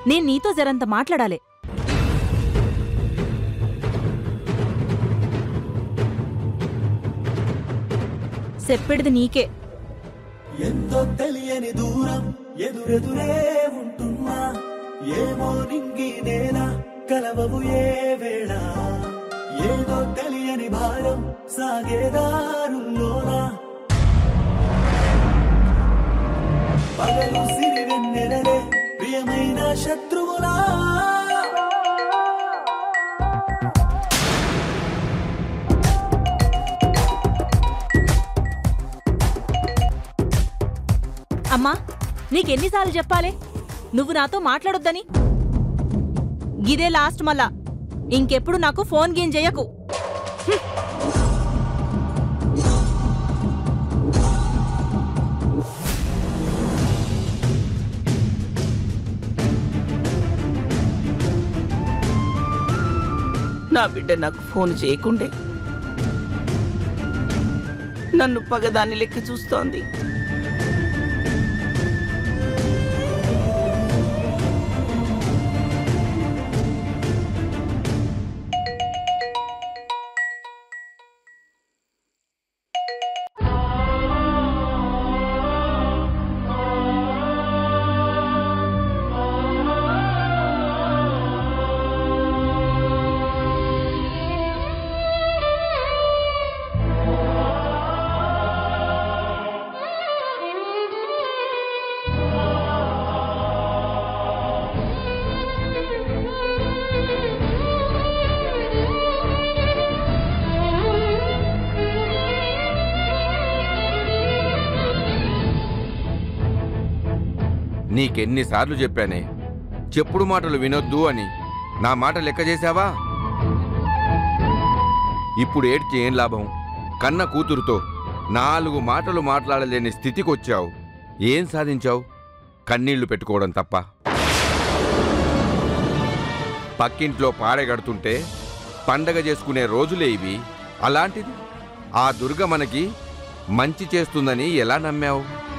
నేను నీతో జరంత మాట్లాడాలి చెప్పేడిది నీకే ఎంతో తెలియని దూరం ఎదురెదురే ఉంటున్నా ఏమో నింగి నేల కలవవు ఏ వేళ ఏదో తెలియని భారం సాగేదారుల్లోనా పగలు సిరి వెన్నెలలే ప్రియమైన శత్రువులా అమ్మా నీకెన్నిసార్లు చెప్పాలి నువ్వు నాతో మాట్లాడొద్దని గిదే లాస్ట్ మళ్ళా ఇంకెప్పుడు నాకు ఫోన్ గేమ్ చేయకు నా బిడ్డ నాకు ఫోన్ చేయకుండే నన్ను పగదాన్ని లెక్క చూస్తోంది నీకెన్నిసార్లు చెప్పానే చెప్పుడు మాటలు వినొద్దు అని నా మాట లెక్క చేశావా ఇప్పుడు ఏడ్చి ఏం లాభం కన్న కూతురుతో నాలుగు మాటలు మాట్లాడలేని స్థితికొచ్చావు ఏం సాధించావు కన్నీళ్లు పెట్టుకోవడం తప్ప పక్కింట్లో పాడెగడుతుంటే పండగ చేసుకునే రోజులే ఇవి అలాంటిది ఆ దుర్గ మనకి మంచి చేస్తుందని ఎలా నమ్మావు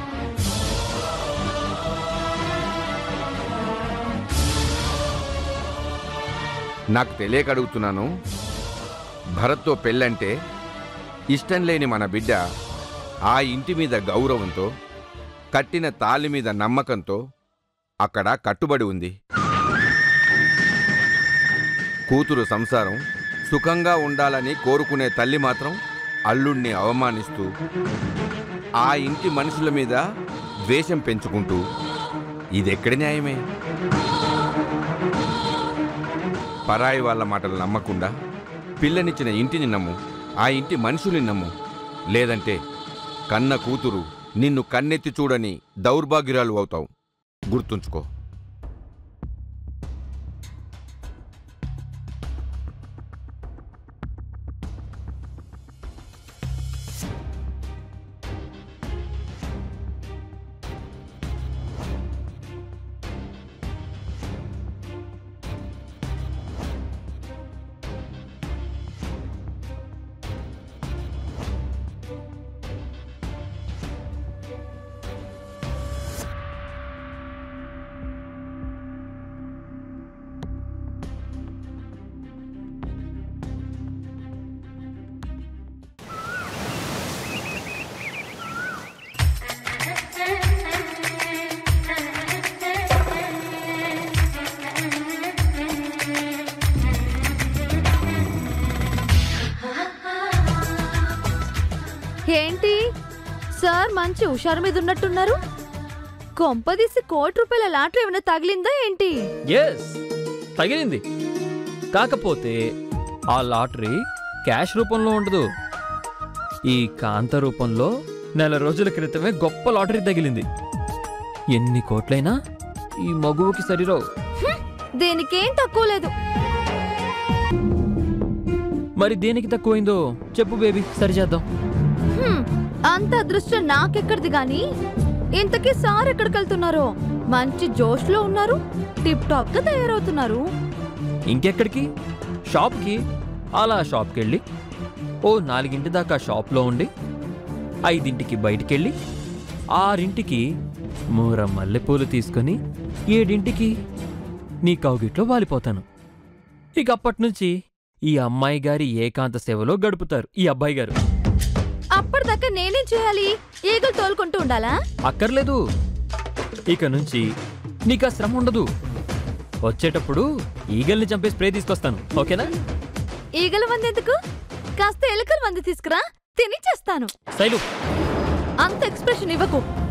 నాకు తెలియక అడుగుతున్నాను భరత్తో పెళ్ళంటే ఇష్టం లేని మన బిడ్డ ఆ ఇంటి మీద గౌరవంతో కట్టిన తాలి మీద నమ్మకంతో అక్కడ కట్టుబడి ఉంది కూతురు సంసారం సుఖంగా ఉండాలని కోరుకునే తల్లి మాత్రం అల్లుణ్ణి అవమానిస్తూ ఆ ఇంటి మనుషుల మీద ద్వేషం పెంచుకుంటూ ఇదెక్కడి న్యాయమే పరాయి వాళ్ళ మాటలు నమ్మకుండా పిల్లనిచ్చిన ఇంటిని నమ్ము ఆ ఇంటి మనుషుల్ని నమ్ము లేదంటే కన్న కూతురు నిన్ను కన్నెత్తి చూడని దౌర్భాగ్యురాలు అవుతావు గుర్తుంచుకో ఏంటి సార్ మంచి హుషారు మీద ఉన్నట్టున్నారు కొంపదీసి కోటి రూపాయల లాటరీ ఏమైనా తగిలిందా ఏంటి ఎస్ తగిలింది కాకపోతే ఆ లాటరీ క్యాష్ రూపంలో ఉండదు ఈ కాంత రూపంలో నెల రోజుల క్రితమే గొప్ప లాటరీ తగిలింది ఎన్ని కోట్లైనా ఈ మగువుకి సరిరావు దేనికేం తక్కువ లేదు మరి దేనికి తక్కువైందో చెప్పు బేబీ సరిచేద్దాం హ్మ్, అంత అదృష్టం నాకెక్కడిది గాని ఇంతకీ సార్ ఎక్కడికి వెళ్తున్నారో మంచి జోష్ లో ఉన్నారు టిప్ టాప్ గా తయారవుతున్నారు ఇంకెక్కడికి షాప్కి అలా షాప్కి వెళ్ళి ఓ నాలుగింటి దాకా షాప్లో ఉండి ఐదింటికి బయటికెళ్ళి ఆరింటికి మూర మల్లెపూలు తీసుకొని ఏడింటికి నీ కౌగిట్లో వాలిపోతాను ఇక అప్పటి నుంచి ఈ అమ్మాయి గారి ఏకాంత సేవలో గడుపుతారు ఈ అబ్బాయి గారు అప్పటిదాకా నేనేం చేయాలి ఈగలు తోలుకుంటూ ఉండాలా అక్కర్లేదు ఇక నుంచి నీకు ఆ శ్రమ ఉండదు వచ్చేటప్పుడు ఈగల్ని చంపే స్ప్రే తీసుకొస్తాను ఓకేనా ఈగల మంది ఎందుకు కాస్త ఎలుకల మంది తీసుకురా తిని చేస్తాను శైలు అంత ఎక్స్ప్రెషన్ ఇవ్వకు